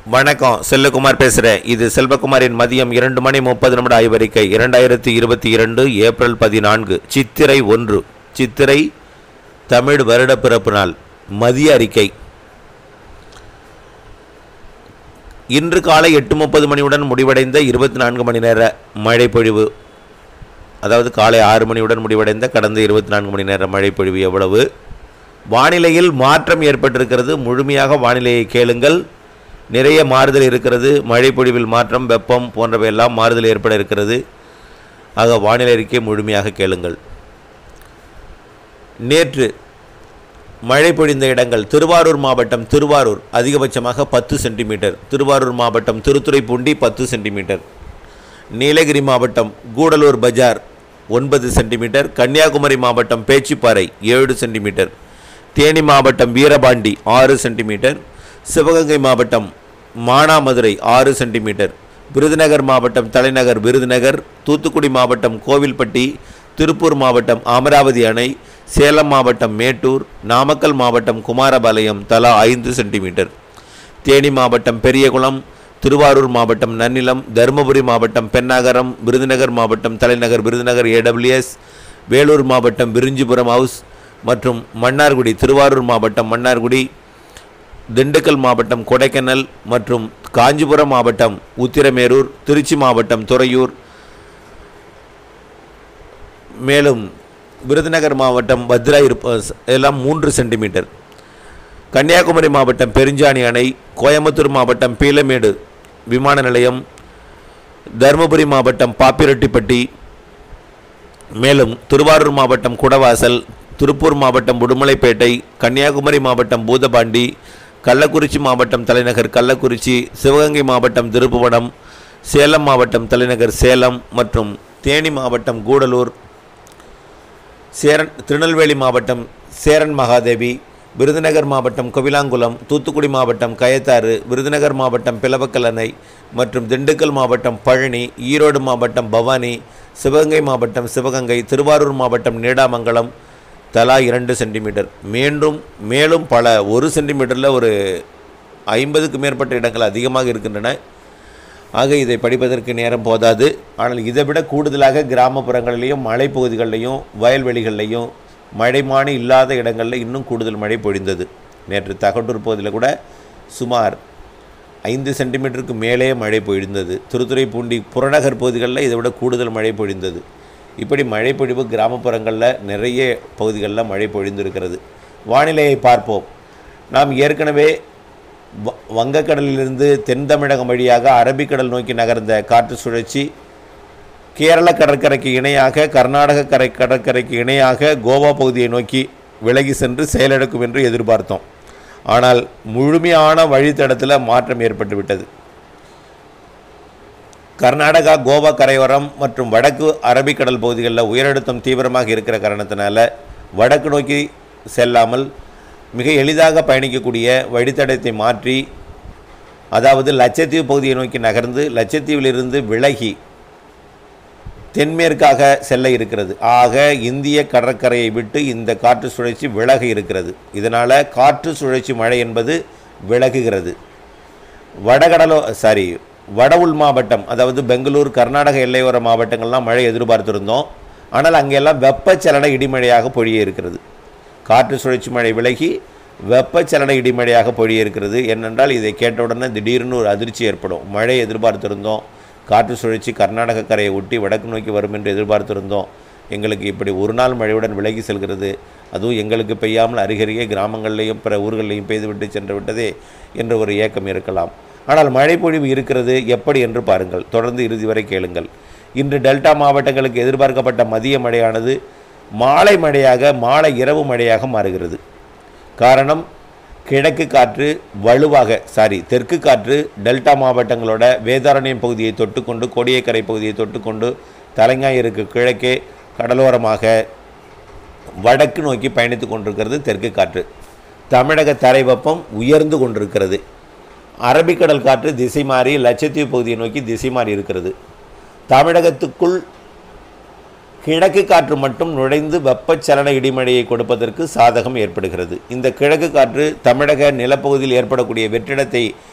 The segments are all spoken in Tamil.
வணக்கம் செல்லகுமார் பேசுகிறேன் இது செல்வகுமாரின் மதியம் இரண்டு மணி முப்பது நிமிட ஆய்வறிக்கை இரண்டாயிரத்தி இருபத்தி இரண்டு ஏப்ரல் பதினான்கு சித்திரை ஒன்று சித்திரை தமிழ் வருடப்பிறப்பு நாள் மதிய அறிக்கை இன்று காலை எட்டு முப்பது மணியுடன் முடிவடைந்த இருபத்தி நான்கு மணி நேர மழை பொழிவு அதாவது காலை ஆறு மணியுடன் முடிவடைந்த கடந்த இருபத்தி நான்கு மணி நேர மழை பொழிவு எவ்வளவு வானிலையில் மாற்றம் ஏற்பட்டிருக்கிறது முழுமையாக வானிலையை கேளுங்கள் நிறைய மாறுதல் இருக்கிறது மழை பொழிவில் மாற்றம் வெப்பம் போன்றவையெல்லாம் மாறுதல் ஏற்பட இருக்கிறது ஆக வானிலை அறிக்கை முழுமையாக கேளுங்கள் நேற்று மழை பொழிந்த இடங்கள் திருவாரூர் மாவட்டம் திருவாரூர் அதிகபட்சமாக பத்து சென்டிமீட்டர் திருவாரூர் மாவட்டம் திருத்துறைப்பூண்டி பத்து சென்டிமீட்டர் நீலகிரி மாவட்டம் கூடலூர் பஜார் ஒன்பது சென்டிமீட்டர் கன்னியாகுமரி மாவட்டம் பேச்சிப்பாறை ஏழு சென்டிமீட்டர் தேனி மாவட்டம் வீரபாண்டி ஆறு சென்டிமீட்டர் சிவகங்கை மாவட்டம் மானாமதுரை ஆறு சென்டிமீட்டர் விருதுநகர் மாவட்டம் தலைநகர் விருதுநகர் தூத்துக்குடி மாவட்டம் கோவில்பட்டி திருப்பூர் மாவட்டம் அமராவதி அணை சேலம் மாவட்டம் மேட்டூர் நாமக்கல் மாவட்டம் குமாரபாளையம் தலா ஐந்து சென்டிமீட்டர் தேனி மாவட்டம் பெரியகுளம் திருவாரூர் மாவட்டம் நன்னிலம் தருமபுரி மாவட்டம் பென்னாகரம் விருதுநகர் மாவட்டம் தலைநகர் விருதுநகர் ஏடபிள்யூஎஸ் வேலூர் மாவட்டம் விரிஞ்சிபுரம் ஹவுஸ் மற்றும் மன்னார்குடி திருவாரூர் மாவட்டம் மன்னார்குடி திண்டுக்கல் மாவட்டம் கொடைக்கானல் மற்றும் காஞ்சிபுரம் மாவட்டம் உத்திரமேரூர் திருச்சி மாவட்டம் துறையூர் மேலும் விருதுநகர் மாவட்டம் வத்ரா இருப்ப எல்லாம் மூன்று சென்டிமீட்டர் கன்னியாகுமரி மாவட்டம் பெருஞ்சாணி அணை கோயம்புத்தூர் மாவட்டம் பீலமேடு விமான நிலையம் தருமபுரி மாவட்டம் பாப்பிரெட்டிப்பட்டி மேலும் திருவாரூர் மாவட்டம் குடவாசல் திருப்பூர் மாவட்டம் உடுமலைப்பேட்டை கன்னியாகுமரி மாவட்டம் பூதபாண்டி கள்ளக்குறிச்சி மாவட்டம் தலைநகர் கள்ளக்குறிச்சி சிவகங்கை மாவட்டம் திருப்புவனம் சேலம் மாவட்டம் தலைநகர் சேலம் மற்றும் தேனி மாவட்டம் கூடலூர் சேரன் திருநெல்வேலி மாவட்டம் சேரன் மகாதேவி விருதுநகர் மாவட்டம் கோவிலாங்குளம் தூத்துக்குடி மாவட்டம் கயத்தாறு விருதுநகர் மாவட்டம் பிளவக்கல் அணை மற்றும் திண்டுக்கல் மாவட்டம் பழனி ஈரோடு மாவட்டம் பவானி சிவகங்கை மாவட்டம் சிவகங்கை திருவாரூர் மாவட்டம் நீடாமங்கலம் தலா இரண்டு சென்டிமீட்டர் மீண்டும் மேலும் பல ஒரு சென்டிமீட்டரில் ஒரு ஐம்பதுக்கு மேற்பட்ட இடங்கள் அதிகமாக இருக்கின்றன ஆக இதை படிப்பதற்கு நேரம் போதாது ஆனால் இதை விட கூடுதலாக கிராமப்புறங்களிலையும் மலைப்பகுதிகளிலையும் வயல்வெளிகள்லையும் மழைமானி இல்லாத இடங்களில் இன்னும் கூடுதல் மழை பொழிந்தது நேற்று தகட்டூர் பகுதியில் கூட சுமார் ஐந்து சென்டிமீட்டருக்கு மேலே மழை பொழிந்தது திருத்துறைப்பூண்டி புறநகர் பகுதிகளில் இதை விட கூடுதல் மழை பொழிந்தது இப்படி மழை பொழிவு கிராமப்புறங்களில் நிறைய பகுதிகளில் மழை பொழிந்திருக்கிறது வானிலையை பார்ப்போம் நாம் ஏற்கனவே வ- வங்கக்கடலிலிருந்து தென் தமிழகம் வழியாக அரபிக்கடல் நோக்கி நகர்ந்த காற்று சுழற்சி கேரள கடற்கரைக்கு இணையாக கர்நாடக கரை கடற்கரைக்கு இணையாக கோவா பகுதியை நோக்கி விலகி சென்று செயலிழக்கும் என்று எதிர்பார்த்தோம் ஆனால் முழுமையான வழித்தடத்தில் மாற்றம் ஏற்பட்டு விட்டது கர்நாடகா கோவா கரையோரம் மற்றும் வடக்கு அரபிக்கடல் பகுதிகளில் உயரழுத்தம் தீவிரமாக இருக்கிற காரணத்தினால வடக்கு நோக்கி செல்லாமல் மிக எளிதாக பயணிக்கக்கூடிய வழித்தடத்தை மாற்றி அதாவது லட்சத்தீவு பகுதியை நோக்கி நகர்ந்து லட்சத்தீவிலிருந்து விலகி தென்மேற்காக செல்ல இருக்கிறது ஆக இந்திய கடற்கரையை விட்டு இந்த காற்று சுழற்சி விலக இருக்கிறது இதனால் காற்று சுழற்சி மழை என்பது விலகுகிறது வடகடலோ சாரி வட உள் மாவட்டம் அதாவது பெங்களூர் கர்நாடக எல்லையோர மாவட்டங்கள்லாம் மழை எதிர்பார்த்திருந்தோம் ஆனால் அங்கெல்லாம் வெப்பச்சலன இடிமழையாக பொழிய இருக்கிறது காற்று சுழற்சி மழை விலகி வெப்பச்சலன இடிமழையாக பொழிய இருக்கிறது ஏனென்றால் இதை கேட்டவுடனே திடீர்னு ஒரு அதிர்ச்சி ஏற்படும் மழை எதிர்பார்த்திருந்தோம் காற்று சுழற்சி கர்நாடக கரையை ஒட்டி வடக்கு நோக்கி வரும் என்று எதிர்பார்த்திருந்தோம் எங்களுக்கு இப்படி ஒரு நாள் மழையுடன் விலகி செல்கிறது அதுவும் எங்களுக்கு பெய்யாமல் அருகருகே கிராமங்கள்லேயும் பிற ஊர்களையும் பெய்துவிட்டு சென்று விட்டதே என்ற ஒரு ஏக்கம் இருக்கலாம் ஆனால் மழை பொழிவு இருக்கிறது எப்படி என்று பாருங்கள் தொடர்ந்து இறுதி வரை கேளுங்கள் இன்று டெல்டா மாவட்டங்களுக்கு எதிர்பார்க்கப்பட்ட மதிய மழையானது மாலை மழையாக மாலை இரவு மழையாக மாறுகிறது காரணம் கிழக்கு காற்று வலுவாக சாரி தெற்கு காற்று டெல்டா மாவட்டங்களோட வேதாரண்யம் பகுதியை தொட்டுக்கொண்டு கோடியக்கரை பகுதியை தொட்டுக்கொண்டு தலைஞாயிற்கு கிழக்கே கடலோரமாக வடக்கு நோக்கி பயணித்து கொண்டிருக்கிறது தெற்கு காற்று தமிழக தரை வெப்பம் உயர்ந்து கொண்டிருக்கிறது அரபிக்கடல் காற்று திசை மாறி லட்சத்தீவு பகுதியை நோக்கி திசை மாறி இருக்கிறது தமிழகத்துக்குள் கிழக்கு காற்று மட்டும் நுழைந்து வெப்பச்சலன இடிமழையை கொடுப்பதற்கு சாதகம் ஏற்படுகிறது இந்த கிழக்கு காற்று தமிழக நிலப்பகுதியில் ஏற்படக்கூடிய வெற்றிடத்தை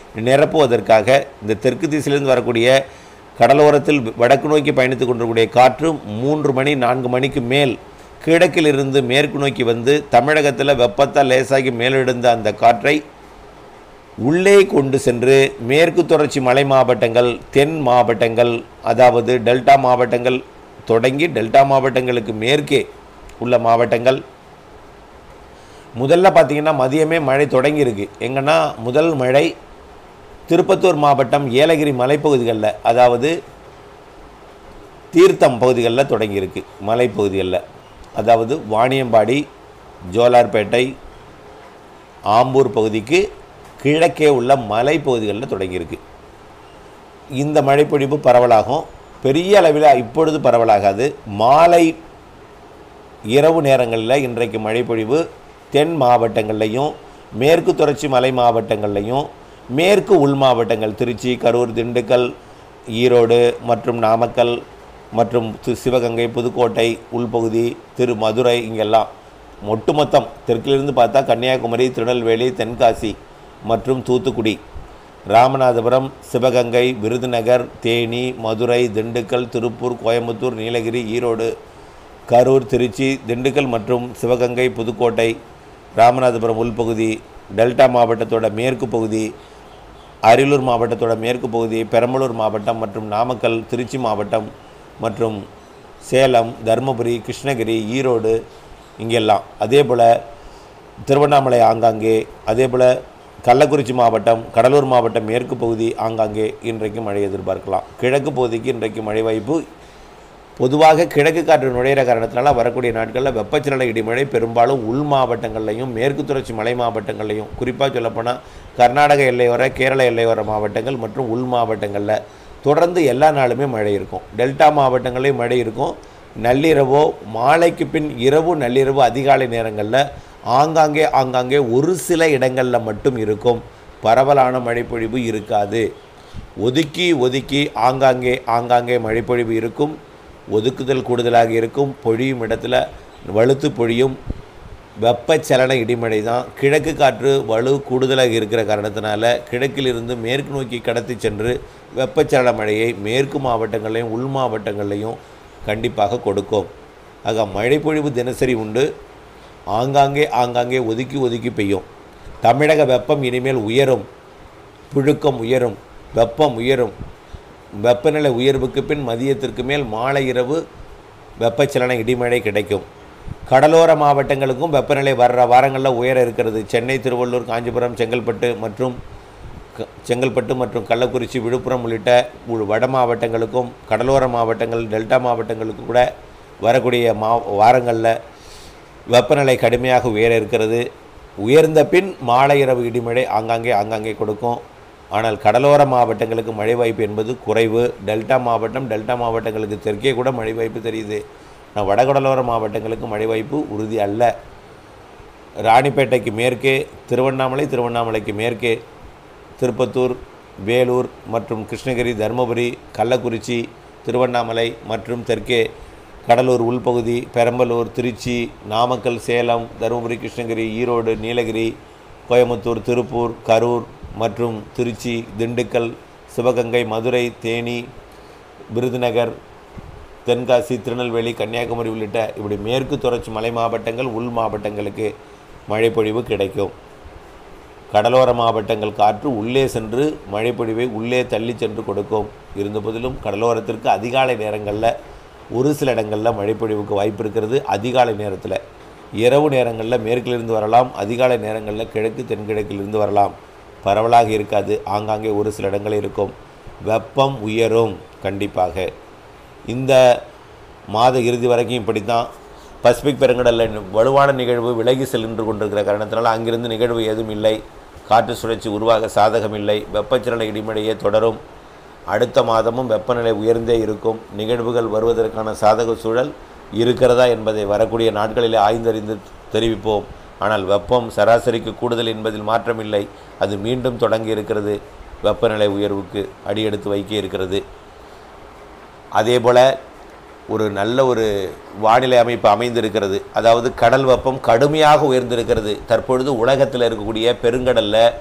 நிரப்புவதற்காக இந்த தெற்கு திசையிலிருந்து வரக்கூடிய கடலோரத்தில் வடக்கு நோக்கி பயணித்து கொண்டிருக்கக்கூடிய காற்று மூன்று மணி நான்கு மணிக்கு மேல் கிழக்கிலிருந்து மேற்கு நோக்கி வந்து தமிழகத்தில் வெப்பத்தால் லேசாகி மேலெழுந்த அந்த காற்றை உள்ளே கொண்டு சென்று மேற்கு தொடர்ச்சி மலை மாவட்டங்கள் தென் மாவட்டங்கள் அதாவது டெல்டா மாவட்டங்கள் தொடங்கி டெல்டா மாவட்டங்களுக்கு மேற்கே உள்ள மாவட்டங்கள் முதல்ல பார்த்தீங்கன்னா மதியமே மழை தொடங்கியிருக்கு எங்கன்னா முதல் மழை திருப்பத்தூர் மாவட்டம் ஏலகிரி மலைப்பகுதிகளில் அதாவது தீர்த்தம் பகுதிகளில் தொடங்கியிருக்கு மலைப்பகுதிகளில் அதாவது வாணியம்பாடி ஜோலார்பேட்டை ஆம்பூர் பகுதிக்கு கிழக்கே உள்ள மலைப்பகுதிகளில் தொடங்கியிருக்கு இந்த மழைப்பொழிவு பரவலாகும் பெரிய அளவில் இப்பொழுது பரவலாகாது மாலை இரவு நேரங்களில் இன்றைக்கு மழைப்பொழிவு தென் மாவட்டங்கள்லையும் மேற்கு தொடர்ச்சி மலை மாவட்டங்கள்லையும் மேற்கு உள் மாவட்டங்கள் திருச்சி கரூர் திண்டுக்கல் ஈரோடு மற்றும் நாமக்கல் மற்றும் தி- சிவகங்கை புதுக்கோட்டை உள்பகுதி திரு மதுரை இங்கெல்லாம் ஒட்டுமொத்தம் தெற்கிலிருந்து பார்த்தா கன்னியாகுமரி திருநெல்வேலி தென்காசி மற்றும் தூத்துக்குடி ராமநாதபுரம் சிவகங்கை விருதுநகர் தேனி மதுரை திண்டுக்கல் திருப்பூர் கோயம்புத்தூர் நீலகிரி ஈரோடு கரூர் திருச்சி திண்டுக்கல் மற்றும் சிவகங்கை புதுக்கோட்டை ராமநாதபுரம் உள்பகுதி டெல்டா மாவட்டத்தோட மேற்கு பகுதி அரியலூர் மாவட்டத்தோட மேற்கு பகுதி பெரம்பலூர் மாவட்டம் மற்றும் நாமக்கல் திருச்சி மாவட்டம் மற்றும் சேலம் தருமபுரி கிருஷ்ணகிரி ஈரோடு இங்கெல்லாம் அதே போல் திருவண்ணாமலை ஆங்காங்கே அதே போல் கள்ளக்குறிச்சி மாவட்டம் கடலூர் மாவட்டம் மேற்கு பகுதி ஆங்காங்கே இன்றைக்கு மழை எதிர்பார்க்கலாம் கிழக்கு பகுதிக்கு இன்றைக்கு மழை வாய்ப்பு பொதுவாக கிழக்கு காற்று நுழையிற காரணத்தினால வரக்கூடிய நாட்களில் வெப்பச்சலன இடிமழை பெரும்பாலும் உள் மாவட்டங்கள்லையும் மேற்கு தொடர்ச்சி மலை மாவட்டங்கள்லையும் குறிப்பாக சொல்லப்போனால் கர்நாடக எல்லையோர கேரள எல்லையோர மாவட்டங்கள் மற்றும் உள் மாவட்டங்களில் தொடர்ந்து எல்லா நாளுமே மழை இருக்கும் டெல்டா மாவட்டங்களையும் மழை இருக்கும் நள்ளிரவோ மாலைக்கு பின் இரவு நள்ளிரவு அதிகாலை நேரங்களில் ஆங்காங்கே ஆங்காங்கே ஒரு சில இடங்களில் மட்டும் இருக்கும் பரவலான மழைப்பொழிவு இருக்காது ஒதுக்கி ஒதுக்கி ஆங்காங்கே ஆங்காங்கே மழைப்பொழிவு இருக்கும் ஒதுக்குதல் கூடுதலாக இருக்கும் பொழியும் இடத்துல வலுத்து பொழியும் வெப்பச்சலன இடிமழை தான் கிழக்கு காற்று வலு கூடுதலாக இருக்கிற காரணத்தினால கிழக்கிலிருந்து மேற்கு நோக்கி கடத்தி சென்று வெப்பச்சலன மழையை மேற்கு மாவட்டங்களையும் உள் மாவட்டங்களையும் கண்டிப்பாக கொடுக்கும் ஆக மழைப்பொழிவு தினசரி உண்டு ஆங்காங்கே ஆங்காங்கே ஒதுக்கி ஒதுக்கி பெய்யும் தமிழக வெப்பம் இனிமேல் உயரும் புழுக்கம் உயரும் வெப்பம் உயரும் வெப்பநிலை உயர்வுக்கு பின் மதியத்திற்கு மேல் மாலை இரவு வெப்பச்சலன இடிமழை கிடைக்கும் கடலோர மாவட்டங்களுக்கும் வெப்பநிலை வர்ற வாரங்களில் உயர இருக்கிறது சென்னை திருவள்ளூர் காஞ்சிபுரம் செங்கல்பட்டு மற்றும் க- செங்கல்பட்டு மற்றும் கள்ளக்குறிச்சி விழுப்புரம் உள்ளிட்ட உள் வட மாவட்டங்களுக்கும் கடலோர மாவட்டங்கள் டெல்டா மாவட்டங்களுக்கும் கூட வரக்கூடிய மா வாரங்களில் வெப்பநிலை கடுமையாக உயர இருக்கிறது உயர்ந்த பின் மாலை இரவு இடிமழை ஆங்காங்கே ஆங்காங்கே கொடுக்கும் ஆனால் கடலோர மாவட்டங்களுக்கு மழை வாய்ப்பு என்பது குறைவு டெல்டா மாவட்டம் டெல்டா மாவட்டங்களுக்கு தெற்கே கூட மழை வாய்ப்பு தெரியுது ஆனால் வடகடலோர மாவட்டங்களுக்கு மழை வாய்ப்பு உறுதி அல்ல ராணிப்பேட்டைக்கு மேற்கே திருவண்ணாமலை திருவண்ணாமலைக்கு மேற்கே திருப்பத்தூர் வேலூர் மற்றும் கிருஷ்ணகிரி தருமபுரி கள்ளக்குறிச்சி திருவண்ணாமலை மற்றும் தெற்கே கடலூர் உள்பகுதி பெரம்பலூர் திருச்சி நாமக்கல் சேலம் தருமபுரி கிருஷ்ணகிரி ஈரோடு நீலகிரி கோயம்புத்தூர் திருப்பூர் கரூர் மற்றும் திருச்சி திண்டுக்கல் சிவகங்கை மதுரை தேனி விருதுநகர் தென்காசி திருநெல்வேலி கன்னியாகுமரி உள்ளிட்ட இப்படி மேற்கு தொடர்ச்சி மலை மாவட்டங்கள் உள் மாவட்டங்களுக்கு மழைப்பொழிவு கிடைக்கும் கடலோர மாவட்டங்கள் காற்று உள்ளே சென்று மழைப்பொழிவை உள்ளே தள்ளி சென்று கொடுக்கும் இருந்தபோதிலும் கடலோரத்திற்கு அதிகாலை நேரங்களில் ஒரு சில இடங்களில் மழைப்பொழிவுக்கு வாய்ப்பு இருக்கிறது அதிகாலை நேரத்தில் இரவு நேரங்களில் மேற்கிலிருந்து வரலாம் அதிகாலை நேரங்களில் கிழக்கு தென்கிழக்கிலிருந்து வரலாம் பரவலாக இருக்காது ஆங்காங்கே ஒரு சில இடங்கள் இருக்கும் வெப்பம் உயரும் கண்டிப்பாக இந்த மாத இறுதி வரைக்கும் இப்படி தான் பசிபிக் பெருங்கடலில் வலுவான நிகழ்வு விலகி சென்று கொண்டிருக்கிற காரணத்தினால அங்கிருந்து நிகழ்வு ஏதும் இல்லை காற்று சுழற்சி உருவாக சாதகம் இல்லை வெப்பச்சலன இடிமழையே தொடரும் அடுத்த மாதமும் வெப்பநிலை உயர்ந்தே இருக்கும் நிகழ்வுகள் வருவதற்கான சாதக சூழல் இருக்கிறதா என்பதை வரக்கூடிய நாட்களிலே ஆய்ந்தறிந்து தெரிவிப்போம் ஆனால் வெப்பம் சராசரிக்கு கூடுதல் என்பதில் மாற்றமில்லை அது மீண்டும் தொடங்கி இருக்கிறது வெப்பநிலை உயர்வுக்கு அடியெடுத்து வைக்க இருக்கிறது அதே போல் ஒரு நல்ல ஒரு வானிலை அமைப்பு அமைந்திருக்கிறது அதாவது கடல் வெப்பம் கடுமையாக உயர்ந்திருக்கிறது தற்பொழுது உலகத்தில் இருக்கக்கூடிய பெருங்கடலில்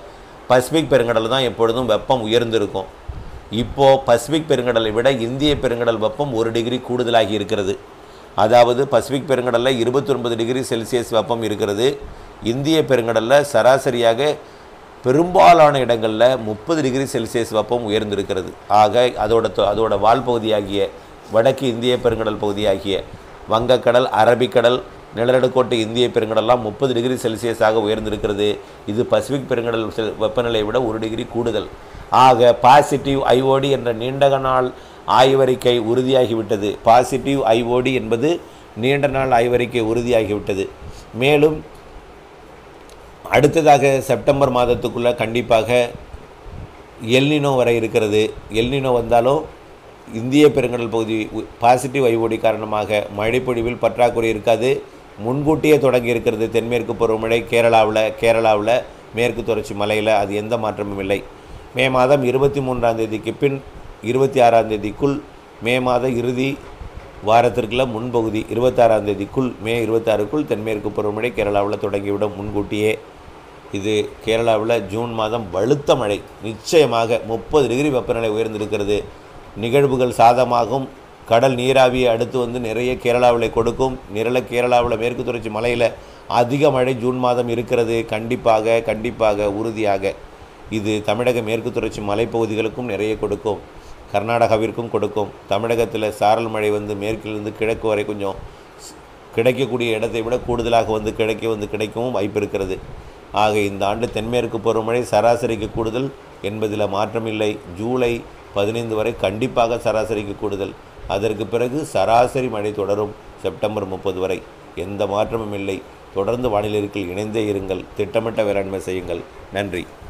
பசிபிக் பெருங்கடல் தான் எப்பொழுதும் வெப்பம் உயர்ந்திருக்கும் இப்போது பசிபிக் பெருங்கடலை விட இந்திய பெருங்கடல் வெப்பம் ஒரு டிகிரி கூடுதலாகி இருக்கிறது அதாவது பசிபிக் பெருங்கடலில் இருபத்தொன்பது டிகிரி செல்சியஸ் வெப்பம் இருக்கிறது இந்திய பெருங்கடலில் சராசரியாக பெரும்பாலான இடங்களில் முப்பது டிகிரி செல்சியஸ் வெப்பம் உயர்ந்திருக்கிறது ஆக அதோட தொ- அதோட வால் பகுதியாகிய வடக்கு இந்திய பெருங்கடல் பகுதியாகிய வங்கக்கடல் அரபிக்கடல் நிலநடுக்கோட்டு இந்திய பெருங்கடல்லாம் முப்பது டிகிரி செல்சியஸாக உயர்ந்திருக்கிறது இது பசிபிக் பெருங்கடல் செல்- வெப்பநிலையை விட ஒரு டிகிரி கூடுதல் ஆக பாசிட்டிவ் ஐஓடி என்ற நீண்ட நாள் ஆய்வறிக்கை உறுதியாகிவிட்டது பாசிட்டிவ் ஐஓடி என்பது நீண்ட நாள் ஆய்வறிக்கை உறுதியாகிவிட்டது மேலும் அடுத்ததாக செப்டம்பர் மாதத்துக்குள்ளே கண்டிப்பாக எல்னினோ வர இருக்கிறது எல்னினோ வந்தாலும் இந்திய பெருங்கடல் பகுதி பாசிட்டிவ் ஐஓடி காரணமாக மழைப்பொழிவில் பற்றாக்குறை இருக்காது முன்கூட்டியே தொடங்கி இருக்கிறது தென்மேற்கு பருவமழை கேரளாவில் கேரளாவில் மேற்கு தொடர்ச்சி மலையில் அது எந்த மாற்றமும் இல்லை மே மாதம் இருபத்தி மூன்றாம் தேதிக்கு பின் இருபத்தி ஆறாம் தேதிக்குள் மே மாத இறுதி வாரத்திற்குள்ள முன்பகுதி இருபத்தாறாம் தேதிக்குள் மே இருபத்தாறுக்குள் தென்மேற்கு பருவமழை கேரளாவில் தொடங்கிவிடும் முன்கூட்டியே இது கேரளாவில் ஜூன் மாதம் வலுத்த மழை நிச்சயமாக முப்பது டிகிரி வெப்பநிலை உயர்ந்திருக்கிறது நிகழ்வுகள் சாதமாகும் கடல் நீராவியை அடுத்து வந்து நிறைய கேரளாவில் கொடுக்கும் நிரல கேரளாவில் மேற்கு தொடர்ச்சி மலையில் அதிக மழை ஜூன் மாதம் இருக்கிறது கண்டிப்பாக கண்டிப்பாக உறுதியாக இது தமிழக மேற்கு தொடர்ச்சி மலைப்பகுதிகளுக்கும் நிறைய கொடுக்கும் கர்நாடகாவிற்கும் கொடுக்கும் தமிழகத்தில் சாரல் மழை வந்து மேற்கிலிருந்து கிழக்கு வரை கொஞ்சம் ஸ்- கிடைக்கக்கூடிய இடத்தை விட கூடுதலாக வந்து கிடைக்க வந்து கிடைக்கவும் வாய்ப்பு இருக்கிறது ஆக இந்த ஆண்டு தென்மேற்கு பருவமழை சராசரிக்கு கூடுதல் என்பதில் மாற்றமில்லை ஜூலை பதினைந்து வரை கண்டிப்பாக சராசரிக்கு கூடுதல் அதற்கு பிறகு சராசரி மழை தொடரும் செப்டம்பர் முப்பது வரை எந்த மாற்றமும் இல்லை தொடர்ந்து வானிலை இருக்கில் இணைந்தே இருங்கள் திட்டமிட்ட வேளாண்மை செய்யுங்கள் நன்றி